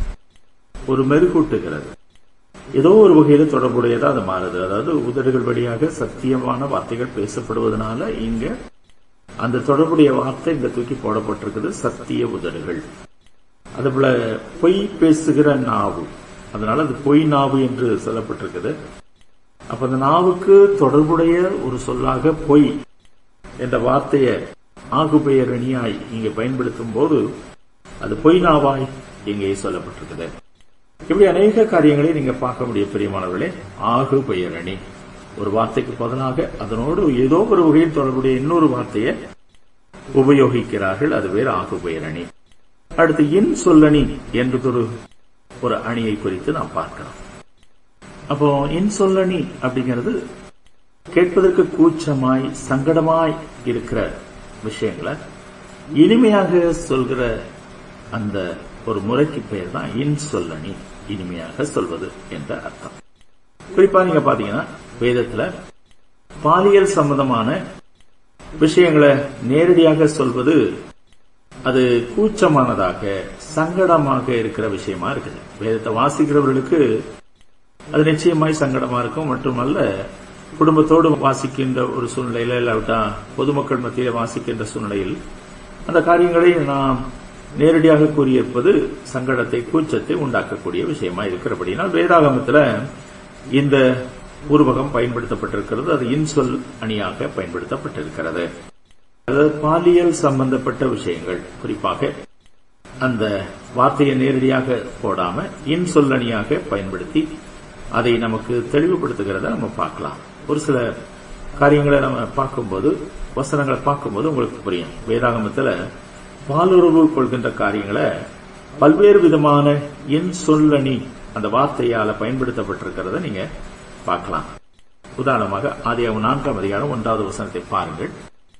ஒரு மெருகூட்டுகிறது ஏதோ ஒரு வகையில தொடர்புடையதா அது மாறுது அதாவது உதடுகள் வழியாக சத்தியமான வார்த்தைகள் பேசப்படுவதனால இங்க அந்த தொடர்புடைய வார்த்தை இங்க தூக்கி போடப்பட்டிருக்குது சத்திய உதடுகள் அதுபோல பொய் பேசுகிற நாவு அதனால அது பொய் நாவு என்று சொல்லப்பட்டிருக்குது அப்ப அந்த நாவுக்கு தொடர்புடைய ஒரு சொல்லாக பொய் என்ற வார்த்தையை ஆகுபெயர் அணியாய் இங்க பயன்படுத்தும் போது அது பொய் நாவாய் இங்கே சொல்லப்பட்டிருக்குது இப்படி அநேக காரியங்களை நீங்க பார்க்க முடியும் பிரியமானவர்களே ஆகு பெயர் அணி ஒரு வார்த்தைக்கு பதிலாக அதனோடு ஏதோ ஒரு வகையில் தொடர்புடைய இன்னொரு வார்த்தையை உபயோகிக்கிறார்கள் அது வேறு ஆகு பெயர் அணி அடுத்து இன் சொல்லணி என்றதொரு ஒரு அணியை குறித்து நாம் பார்க்கிறோம் அப்போ இன் சொல்லணி அப்படிங்கிறது கேட்பதற்கு கூச்சமாய் சங்கடமாய் இருக்கிற விஷயங்களை இனிமையாக சொல்கிற அந்த ஒரு முறைக்கு பெயர் தான் இன் சொல்லணி இனிமையாக சொல்வது என்ற அர்த்தம் குறிப்பா நீங்க பாத்தீங்கன்னா வேதத்துல பாலியல் சம்பந்தமான விஷயங்களை நேரடியாக சொல்வது அது கூச்சமானதாக சங்கடமாக இருக்கிற விஷயமா இருக்குது வேதத்தை வாசிக்கிறவர்களுக்கு அது நிச்சயமாய் சங்கடமா இருக்கும் மட்டுமல்ல குடும்பத்தோடு வாசிக்கின்ற ஒரு சூழ்நிலையில இல்லாவிட்டா பொதுமக்கள் மத்தியில வாசிக்கின்ற சூழ்நிலையில் அந்த காரியங்களை நாம் நேரடியாக கூறியிருப்பது சங்கடத்தை கூச்சத்தை உண்டாக்கக்கூடிய விஷயமா இருக்கிறபடினால் வேதாகமத்துல இந்த உருவகம் பயன்படுத்தப்பட்டிருக்கிறது அது இன்சொல் அணியாக பயன்படுத்தப்பட்டிருக்கிறது அதாவது பாலியல் சம்பந்தப்பட்ட விஷயங்கள் குறிப்பாக அந்த வார்த்தையை நேரடியாக போடாம இன்சொல் அணியாக பயன்படுத்தி அதை நமக்கு தெளிவுபடுத்துகிறத நம்ம பார்க்கலாம் ஒரு சில காரியங்களை நம்ம பார்க்கும்போது வசனங்களை பார்க்கும்போது உங்களுக்கு புரியும் வேதாகமத்துல பாலுறவு கொள்கின்ற காரியங்களை பல்வேறு விதமான என் சொல்லணி அந்த வார்த்தையால பயன்படுத்தப்பட்டிருக்கிறத நீங்க பார்க்கலாம் உதாரணமாக ஆதியாகும் நான்காம் அதிகாரம் ஒன்றாவது வசனத்தை பாருங்கள்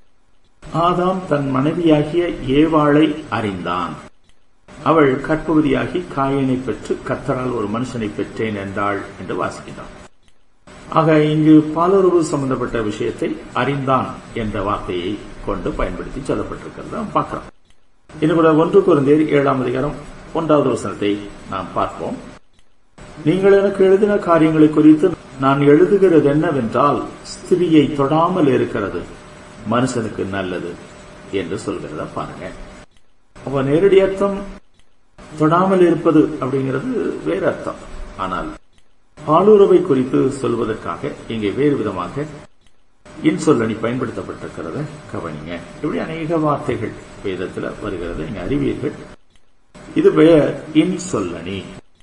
ஆதாம் தன் மனைவியாகிய ஏவாளை அறிந்தான் அவள் கற்பகுதியாகி காயனை பெற்று கத்தரால் ஒரு மனுஷனை பெற்றேன் என்றாள் என்று வாசிக்கின்றான் ஆக இங்கு பாலுறவு சம்பந்தப்பட்ட விஷயத்தை அறிந்தான் என்ற வார்த்தையை கொண்டு பயன்படுத்தி சொல்லப்பட்டிருக்கிறத பார்க்கிறோம் இன்னும் கூட ஒன்று குறைந்தேர் ஏழாம் அதிகாரம் ஒன்றாவது வசனத்தை நாம் பார்ப்போம் நீங்கள் எனக்கு எழுதின காரியங்களை குறித்து நான் எழுதுகிறது என்னவென்றால் ஸ்திரியை தொடாமல் இருக்கிறது மனுஷனுக்கு நல்லது என்று சொல்கிறத பாருங்க அப்ப நேரடி அர்த்தம் தொடாமல் இருப்பது அப்படிங்கிறது வேறு அர்த்தம் ஆனால் பாலுறவை குறித்து சொல்வதற்காக இங்கே வேறு விதமாக இன்சொல்லணி பயன்படுத்தப்பட்டிருக்கிறத கவனிங்க இப்படி அநேக வார்த்தைகள் வேதத்தில் வருகிறது நீங்க அறிவீர்கள் இது பெயர் இன்சொல்லணி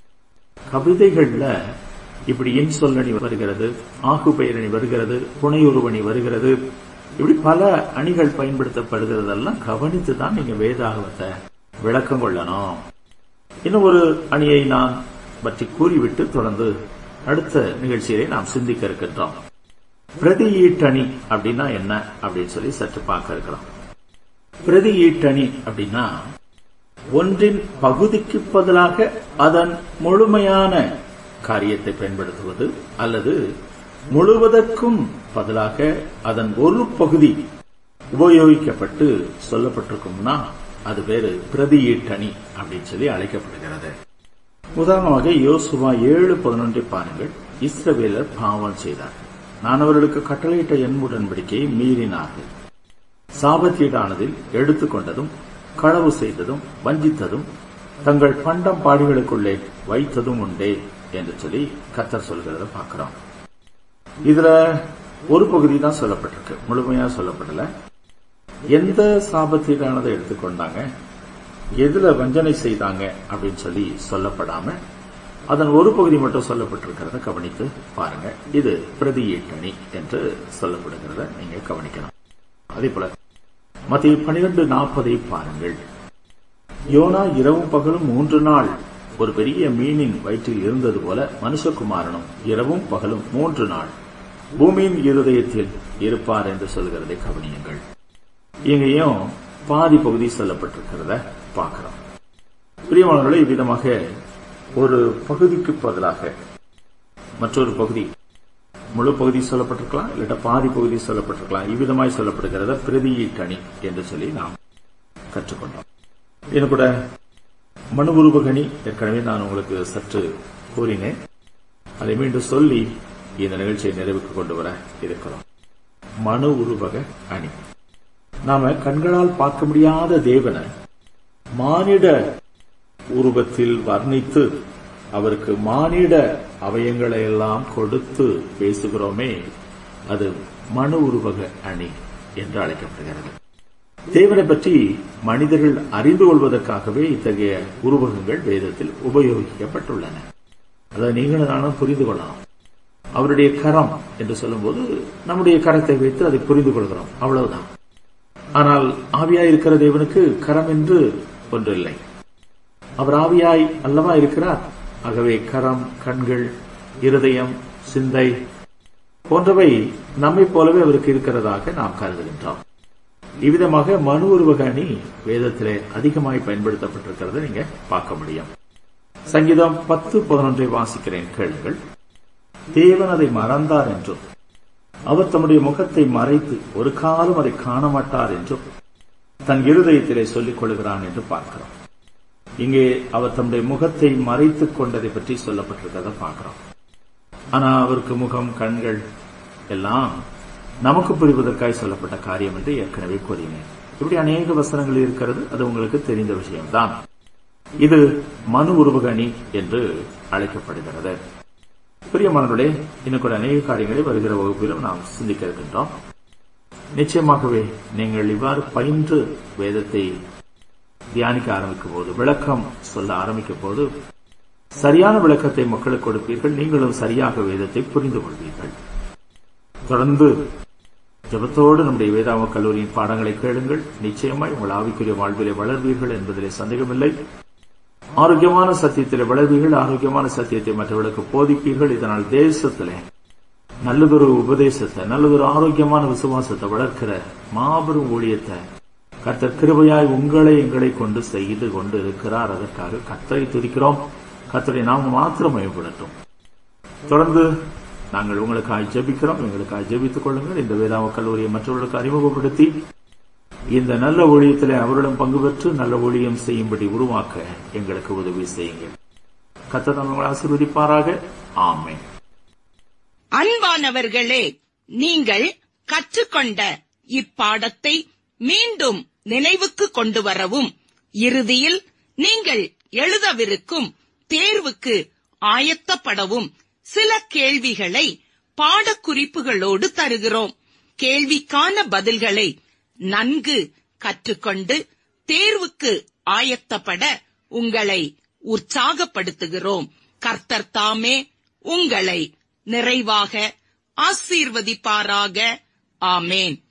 கவிதைகள்ல இப்படி இன்சொல்லணி வருகிறது ஆகு பெயரணி வருகிறது புனையுருவணி வருகிறது இப்படி பல அணிகள் பயன்படுத்தப்படுகிறதெல்லாம் கவனித்து தான் நீங்க வேதாகவத்தை விளக்கம் கொள்ளணும் இன்னும் ஒரு அணியை நான் பற்றி கூறிவிட்டு தொடர்ந்து அடுத்த நிகழ்ச்சியை நாம் சிந்திக்க இருக்கின்றோம் பிரதியீட்டணி அப்படின்னா என்ன அப்படின்னு சொல்லி சற்று பார்க்க இருக்கலாம் பிரதியீட்டணி அப்படின்னா ஒன்றின் பகுதிக்கு பதிலாக அதன் முழுமையான காரியத்தை பயன்படுத்துவது அல்லது முழுவதற்கும் பதிலாக அதன் ஒரு பகுதி உபயோகிக்கப்பட்டு சொல்லப்பட்டிருக்கும்னா அது பேரு பிரதியீட்டணி அப்படின்னு சொல்லி அழைக்கப்படுகிறது உதாரணமாக யோசுவா ஏழு பதினொன்றை பாருங்கள் இஸ்ரவேலர் பாவம் செய்தார் நான் அவர்களுக்கு கட்டளையிட்ட என் உடன்படிக்கையை மீறினார்கள் சாபத்தீடானதில் எடுத்துக்கொண்டதும் களவு செய்ததும் வஞ்சித்ததும் தங்கள் பண்டம் பாடிகளுக்குள்ளே வைத்ததும் உண்டே என்று சொல்லி கத்தர் சொல்கிறத பார்க்கிறோம் இதுல ஒரு பகுதி தான் சொல்லப்பட்டிருக்கு முழுமையா சொல்லப்படல எந்த சாபத்தீடானதை எடுத்துக்கொண்டாங்க எதுல வஞ்சனை செய்தாங்க அப்படின்னு சொல்லி சொல்லப்படாம அதன் ஒரு பகுதி மட்டும் சொல்லப்பட்டிருக்கிறத கவனித்து பாருங்க இது பிரதியீட்டணி என்று சொல்லப்படுகிறத நீங்க கவனிக்கணும் அதே போல மத்திய பனிரெண்டு நாற்பதை பாருங்கள் யோனா இரவும் பகலும் மூன்று நாள் ஒரு பெரிய மீனின் வயிற்றில் இருந்தது போல மனுஷகுமாரனும் இரவும் பகலும் மூன்று நாள் பூமியின் இருதயத்தில் இருப்பார் என்று சொல்கிறதை கவனியுங்கள் இங்கேயும் பாதி பகுதி சொல்லப்பட்டிருக்கிறத பார்க்கிறோம் பிரியமானவர்களே இவ்விதமாக ஒரு பகுதிக்கு பதிலாக மற்றொரு பகுதி முழு பகுதி சொல்லப்பட்டிருக்கலாம் இல்லாட்ட பாதி பகுதி சொல்லப்பட்டிருக்கலாம் இவ்விதமாய் சொல்லப்படுகிறத பிரதியீட்டணி என்று சொல்லி நாம் கற்றுக்கொண்டோம் இது கூட மனு உருவகணி ஏற்கனவே நான் உங்களுக்கு சற்று கூறினேன் அதை மீண்டும் சொல்லி இந்த நிகழ்ச்சியை நிறைவுக்கு கொண்டு வர இருக்கிறோம் மனு உருவக அணி நாம கண்களால் பார்க்க முடியாத தேவனை மானிட உருவத்தில் வர்ணித்து அவருக்கு மானிட அவயங்களை எல்லாம் கொடுத்து பேசுகிறோமே அது மனு உருவக அணி என்று அழைக்கப்படுகிறது தேவனை பற்றி மனிதர்கள் அறிந்து கொள்வதற்காகவே இத்தகைய உருவகங்கள் வேதத்தில் உபயோகிக்கப்பட்டுள்ளன அதை நீங்களும் நானும் புரிந்து கொள்ளலாம் அவருடைய கரம் என்று சொல்லும்போது நம்முடைய கரத்தை வைத்து அதை புரிந்து கொள்கிறோம் அவ்வளவுதான் ஆனால் ஆவியாய் இருக்கிற தேவனுக்கு கரம் என்று ஒன்றில்லை அவர் ஆவியாய் அல்லவா இருக்கிறார் ஆகவே கரம் கண்கள் இருதயம் சிந்தை போன்றவை நம்மை போலவே அவருக்கு இருக்கிறதாக நாம் கருதுகின்றோம் இவ்விதமாக மனு உருவக அணி வேதத்திலே அதிகமாய் பயன்படுத்தப்பட்டிருக்கிறத நீங்க பார்க்க முடியும் சங்கீதம் பத்து பதினொன்றை வாசிக்கிறேன் கேளுங்கள் தேவன் அதை மறந்தார் என்றும் அவர் தம்முடைய முகத்தை மறைத்து ஒரு காலம் அதை காண மாட்டார் என்றும் தன் இருதயத்திலே சொல்லிக் கொள்கிறான் என்று பார்க்கிறோம் இங்கே அவர் தம்முடைய முகத்தை மறைத்துக் கொண்டதை பற்றி சொல்லப்பட்டிருக்கிறத பார்க்கிறோம் ஆனா அவருக்கு முகம் கண்கள் எல்லாம் நமக்கு புரிவதற்காய் சொல்லப்பட்ட காரியம் என்று ஏற்கனவே கூறினேன் இப்படி அநேக வசனங்கள் இருக்கிறது அது உங்களுக்கு தெரிந்த விஷயம்தான் இது மனு உருவகணி என்று அழைக்கப்படுகிறது பிரியமானவர்களே இன்னும் கூட அநேக காரியங்களை வருகிற வகுப்பிலும் நாம் சிந்திக்க இருக்கின்றோம் நிச்சயமாகவே நீங்கள் இவ்வாறு பயின்று வேதத்தை தியானிக்க ஆரம்பிக்கும் போது விளக்கம் சொல்ல ஆரம்பிக்கும் போது சரியான விளக்கத்தை மக்களுக்கு கொடுப்பீர்கள் நீங்களும் சரியாக வேதத்தை புரிந்து கொள்வீர்கள் தொடர்ந்து ஜபத்தோடு நம்முடைய வேதாம கல்லூரியின் பாடங்களை கேளுங்கள் நிச்சயமாய் உங்கள் ஆவிக்குரிய வாழ்விலே வளர்வீர்கள் என்பதிலே சந்தேகமில்லை ஆரோக்கியமான சத்தியத்திலே வளர்வீர்கள் ஆரோக்கியமான சத்தியத்தை மற்றவர்களுக்கு போதிப்பீர்கள் இதனால் தேசத்திலே நல்லதொரு உபதேசத்தை நல்லதொரு ஆரோக்கியமான விசுவாசத்தை வளர்க்கிற மாபெரும் ஊழியத்தை கர்த்தர் கிருபையாய் உங்களை எங்களை கொண்டு செய்து கொண்டு இருக்கிறார் அதற்காக கர்த்தரை துதிக்கிறோம் கர்த்தரை நாம் மாத்திரம் மேம்படுத்தும் தொடர்ந்து நாங்கள் உங்களுக்காக ஜெபிக்கிறோம் எங்களுக்காக ஜெபித்துக் கொள்ளுங்கள் இந்த வேதாம கல்லூரியை மற்றவர்களுக்கு அறிமுகப்படுத்தி இந்த நல்ல ஊழியத்திலே அவரிடம் பங்கு பெற்று நல்ல ஊழியம் செய்யும்படி உருவாக்க எங்களுக்கு உதவி செய்யுங்கள் கத்தர் உங்களை ஆசீர்வதிப்பாராக ஆமென் அன்பானவர்களே நீங்கள் கற்றுக்கொண்ட இப்பாடத்தை மீண்டும் நினைவுக்கு கொண்டு வரவும் இறுதியில் நீங்கள் எழுதவிருக்கும் தேர்வுக்கு ஆயத்தப்படவும் சில கேள்விகளை பாடக்குறிப்புகளோடு தருகிறோம் கேள்விக்கான பதில்களை நன்கு கற்றுக்கொண்டு தேர்வுக்கு ஆயத்தப்பட உங்களை உற்சாகப்படுத்துகிறோம் கர்த்தர் தாமே உங்களை நிறைவாக ஆசீர்வதிப்பாராக ஆமேன்